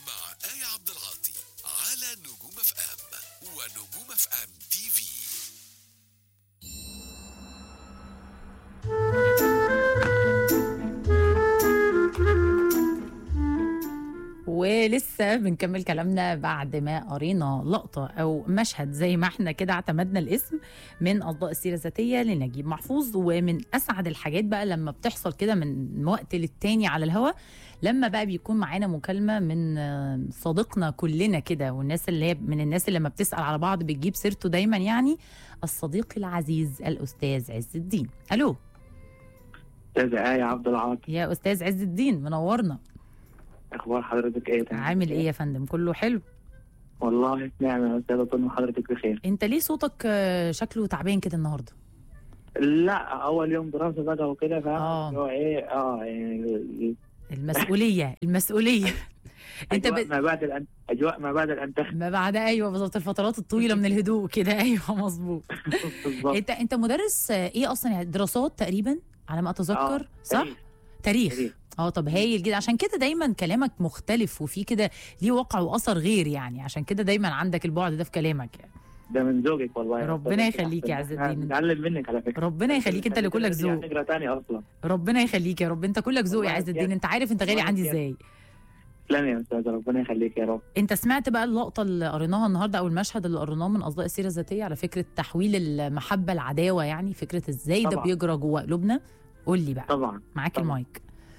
مع آية عبد العاطي على نجوم اف ام ونجوم اف ام تي في ولسه بنكمل كلامنا بعد ما قرينا لقطة أو مشهد زي ما احنا كده اعتمدنا الاسم من أضواء السيرة الذاتية لنجيب محفوظ ومن أسعد الحاجات بقى لما بتحصل كده من وقت للتاني على الهوا لما بقى بيكون معانا مكالمة من آه، صديقنا كلنا كده والناس اللي هي من الناس اللي لما بتسأل على بعض بتجيب سيرته دايما يعني الصديق العزيز الأستاذ عز الدين ألو استاذ آية عبد العاطي يا أستاذ عز الدين منورنا اخبار حضرتك ايه تمام؟ عامل إيه يا فندم كله حلو والله نعم يا استاذ طول ما حضرتك بخير انت ليه صوتك آه، شكله تعبان كده النهارده لا اول يوم دراسه بقى وكده فاهم آه. اللي هو ايه اه يعني المسؤوليه المسؤوليه انت اجواء ب... ما بعد الأن... اجواء ما بعد الانتخاب ما بعد ايوه بالظبط الفترات الطويله من الهدوء كده ايوه مظبوط بالظبط انت انت مدرس آه، ايه اصلا يعني دراسات تقريبا على ما اتذكر آه، صح تاريخ. تاريخ تاريخ. اه طب هايل جدا عشان كده دايما كلامك مختلف وفي كده ليه وقع واثر غير يعني عشان كده دايما عندك البعد ده في كلامك يعني ده من ذوقك والله يا ربنا أستاذ. يخليك يا عز الدين. نتعلم منك على فكره ربنا يخليك انت اللي كلك ذوق نقرا تاني اصلا ربنا يخليك يا رب انت كلك ذوق يا والله عز الدين يعني- انت عارف انت غالي والله عندي يعني. ازاي تسلم يا استاذ ربنا يخليك يا رب انت سمعت بقى اللقطه اللي قريناها النهارده او المشهد اللي قريناه من اصداء السيره الذاتيه على فكره تحويل المحبه العداوه يعني فكره ازاي ده طبعا. بيجرى جوه قلوبنا قول لي بقى طبعا معاك طبعا. المايك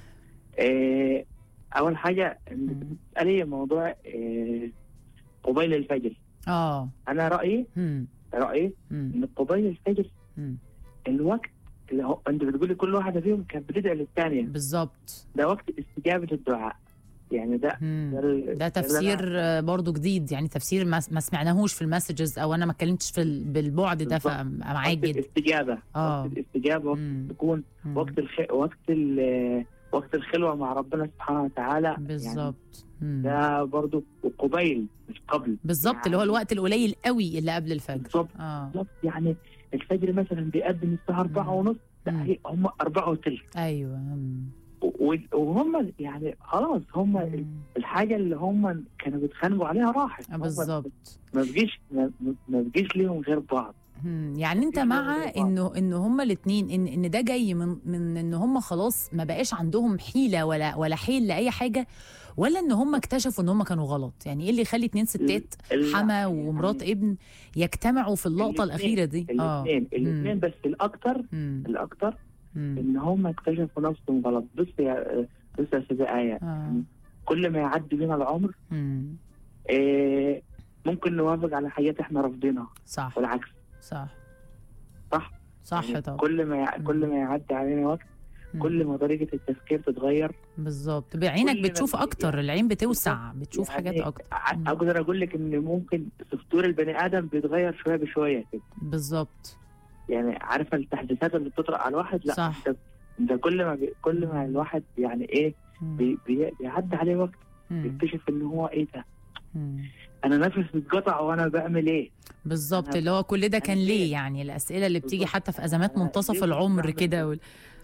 إيه اول حاجه مم. بتسالي موضوع إيه قبيل الفجر اه انا رايي هم رايي هم ان قبيل الفجر هم الوقت اللي هو انت بتقولي كل واحده فيهم كانت بتدعي للثانيه بالظبط ده وقت استجابه الدعاء يعني ده هم. ده, ال- ده اللي تفسير أنا- آه، برضو جديد يعني تفسير ما, ما سمعناهوش في المسجز او انا ما اتكلمتش في ال- بالبعد ده بالظبط. فمعاك وقت جدا الاستجابه آه. وقت الاستجابه وقت مم. تكون مم. وقت الخ... وقت ال... وقت الخلوه مع ربنا سبحانه وتعالى يعني بالظبط هم. ده برضو وقبيل مش قبل بالظبط اللي هو يعني- الوقت القليل قوي اللي قبل الفجر بالظبط اه بالظبط يعني الفجر مثلا بيقدم الساعه 4 مم. ونص لا مم. هي هم 4 وثلث ايوه هم. و- وهم يعني خلاص هم مم. الحاجه اللي هم كانوا بيتخانقوا عليها راحت هم بالظبط ما بقيش ما ما بقيش ليهم غير بعض مم، يعني انت في مع شغل بعض. انه انه هما الاثنين ان ان ده جاي من من ان هما خلاص ما بقاش عندهم حيله ولا ولا حيل لاي حاجه ولا ان هما اكتشفوا ان هما كانوا غلط يعني ايه اللي يخلي اتنين ستات ال- حما يعني ومرات ابن يجتمعوا في اللقطه الاتنين- الاخيره دي الاثنين الاثنين مم. بس الاكثر مم، الاكثر مم، ان هم اكتشفوا نفسهم غلط بص يا بص يا استاذه ايه آه، كل ما يعدي بينا العمر مم، إيه ممكن نوافق على حاجات احنا رافضينها صح والعكس صح صح صح يعني طبعا كل ما يع... مم. كل ما يعدي علينا وقت مم، كل ما طريقه التفكير تتغير بالظبط بعينك كل ما بتشوف بي- اكتر العين بتوسع بالظبط. بتشوف يعني حاجات اكتر ع- مم. اقدر اقول لك ان ممكن سفتور البني ادم بيتغير شويه بشويه كده بالظبط يعني عارفه التحديثات اللي بتطرق على الواحد لا صح. انت انت كل ما بي... كل ما الواحد يعني ايه مم، بي... بي... بيعدي عليه وقت مم، بيكتشف ان هو ايه ده مم. انا نفسي اتقطع وانا بعمل ايه بالظبط أنا- اللي هو كل ده أنا كان ليه ليه؟ يعني الاسئله اللي بتيجي بالظبط. حتى في ازمات أنا منتصف ليه كنت العمر بعمل كده كده؟ وال...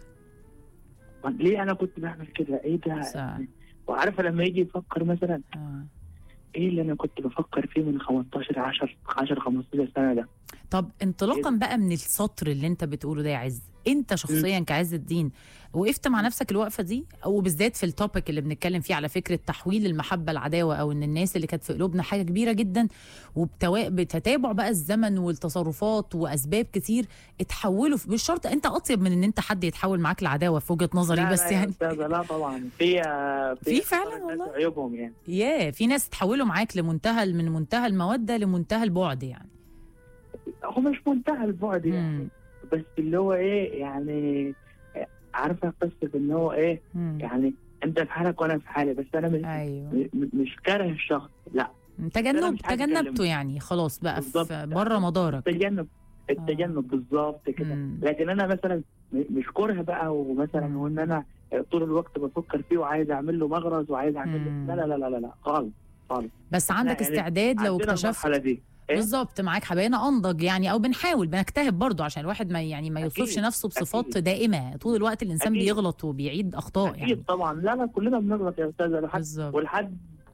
ليه انا كنت بعمل كده ايه ده صح. وعارفه لما يجي يفكر مثلا آه. ايه اللي انا كنت بفكر فيه من 15 10 10 15 سنه ده طب انطلاقا بقى من السطر اللي انت بتقوله ده يا عز انت شخصيا كعز الدين وقفت مع نفسك الوقفه دي وبالذات في التوبيك اللي بنتكلم فيه على فكره تحويل المحبه العداوه او ان الناس اللي كانت في قلوبنا حاجه كبيره جدا وبتوا... بتتابع بقى الزمن والتصرفات واسباب كتير اتحولوا في... مش شرط انت اطيب من ان انت حد يتحول معاك لعداوه في وجهه نظري لا بس لا يا يعني أستاذة، لا طبعا في في فعلاً الناس والله. عيوبهم يعني ياه في ناس اتحولوا معاك لمنتهى من منتهى الموده لمنتهى البعد يعني هو مش منتهى البعد يعني مم. بس اللي هو ايه يعني عارفه قصه ان هو ايه مم. يعني انت في حالك وانا في حالي بس انا مش ايوه م- م- مش كاره الشخص لا أنا تجنب مش عايز تجنبته أكلمه. يعني خلاص بقى بالظبط. في بره مدارك التجنب التجنب بالظبط كده مم. لكن انا مثلا م- مش كره بقى ومثلا مم. وان انا طول الوقت بفكر فيه وعايز اعمل له مغرز وعايز اعمل مم. له لا لا لا لا لا خالص خالص بس عندك يعني استعداد لو عندنا اكتشفت المرحله دي إيه؟ بالظبط معاك حبايبنا انضج يعني او بنحاول بنجتهد برضو عشان الواحد ما يعني ما أكيد، يوصفش نفسه بصفات أكيد. دائمه طول الوقت الانسان أكيد. بيغلط وبيعيد اخطاء اكيد يعني طبعا لا لا كلنا بنغلط يا استاذ لحد بالظبط ولحد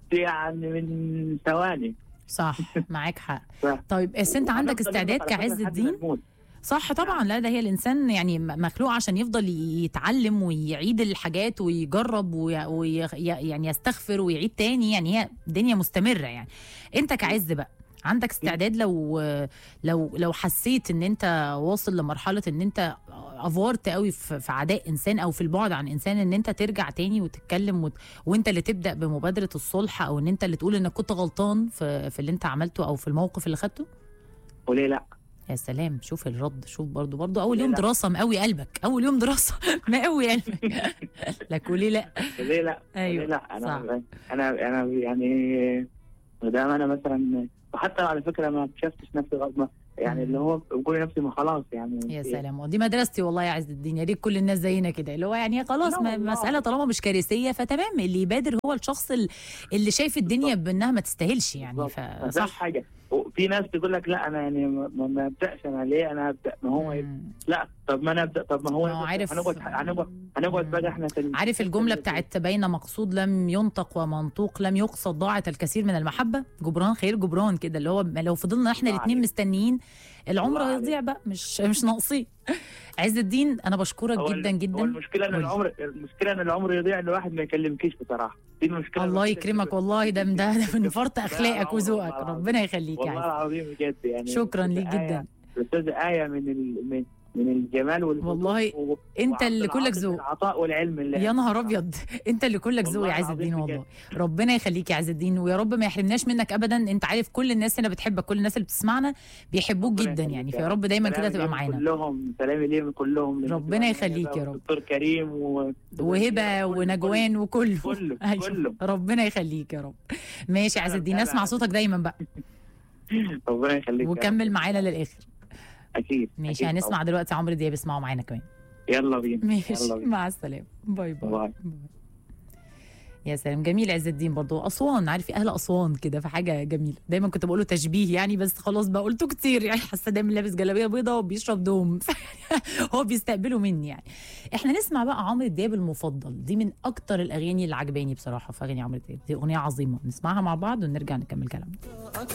يعني من ثواني صح معاك حق صح. طيب بس انت عندك هنفضل استعداد نفضل على كعز فكرة لحد الدين ما نموت. صح طبعا لا ده هي الانسان يعني م- مخلوق عشان يفضل يتعلم ويعيد الحاجات ويجرب وي وي يعني يستغفر ويعيد تاني يعني هي الدنيا مستمره يعني انت كعز بقى عندك استعداد لو لو لو حسيت ان انت واصل لمرحله ان انت افورت قوي في في عداء انسان او في البعد عن انسان ان انت ترجع تاني وتتكلم وت... وانت اللي تبدا بمبادره الصلح او ان انت اللي تقول انك كنت غلطان في في اللي انت عملته او في الموقف اللي خدته وليه لا يا سلام شوف الرد شوف برضو برضو اول ليه يوم لا؟ دراسه مقوي قلبك اول يوم دراسه مقوي قلبك لك وليه لا ليه لا أيوة، ليه لا انا صح. انا انا يعني ما دام انا مثلا وحتى على فكره ما اكتشفتش نفسي غلط ما- يعني مم. اللي هو بقول لنفسي ما خلاص يعني يا سلام دي مدرستي والله يا عز الدين يا ريت كل الناس زينا كده اللي هو يعني خلاص لا ما- والله. مساله طالما مش كارثيه فتمام اللي يبادر هو الشخص ال- اللي شايف الدنيا بانها ما تستاهلش يعني بالظبط. ما فصح فيهاش حاجه في ناس تقول لك لا انا يعني ما, ما- ما ابداش انا ليه انا ابدا ما هو مم. لا طب ما انا ابدا طب ما هو ما هو عارف هنقعد هنقعد هنقعد بقى احنا في ال- عارف الجملة في- بتاعت بين مقصود لم ينطق ومنطوق لم يقصد ضاعت الكثير من المحبة جبران خير جبران كده اللي هو لو فضلنا احنا الله الاثنين عليك. مستنيين العمر الله هيضيع بقى مش مش ناقصين عز الدين انا بشكرك هو ال- جدا هو جدا المشكله ان قولي. العمر المشكله ان العمر يضيع ان الواحد ما يكلمكيش بصراحه دي المشكله الله الوحيدة. يكرمك والله ده ده ده من فرط اخلاقك العمر وذوقك والله العظيم. ربنا يخليك يا والله عز العظيم بجد يعني شكرا ليك آية- جدا الاستاذه ايه من ال... من من الجمال والهدوء والله و- انت وعبد اللي كلك العاطف ذوق العطاء والعلم اللي يا نهار ابيض انت اللي كلك ذوق يا والله عز العظيم الدين بجد. والله ربنا يخليك يا عز الدين ويا رب ما يحرمناش منك ابدا انت عارف كل الناس هنا بتحبك كل الناس اللي بتسمعنا بيحبوك ربنا جدا يخليك يعني يا فيا رب. رب دايما كده سلامي تبقى ليهم معانا كلهم سلامي ليهم كلهم ربنا يخليك يا رب. دكتور كريم و... وهبه ونجوان وكله كله أيوة. كله ربنا يخليك يا رب ماشي يا عز أنا الدين متابع. اسمع صوتك دايما بقى ربنا يخليك يا رب. وكمل معانا للاخر اكيد ماشي أكيد هنسمع دلوقتي عمرو دياب اسمعوا معانا كمان طبعاً. يلا بينا ماشي يلا بينا مع السلامه باي باي, باي. يا سلام جميل عز الدين برضو اسوان عارف اهل اسوان كده فحاجه جميله دايما كنت بقوله تشبيه يعني بس خلاص بقى قلته كتير يعني حاسه دايما لابس جلابيه بيضاء وبيشرب دوم هو بيستقبله مني يعني احنا نسمع بقى عمرو دياب المفضل دي من اكتر الاغاني اللي عجباني بصراحه في اغاني عمرو دياب دي اغنيه عظيمه نسمعها مع بعض ونرجع نكمل كلامنا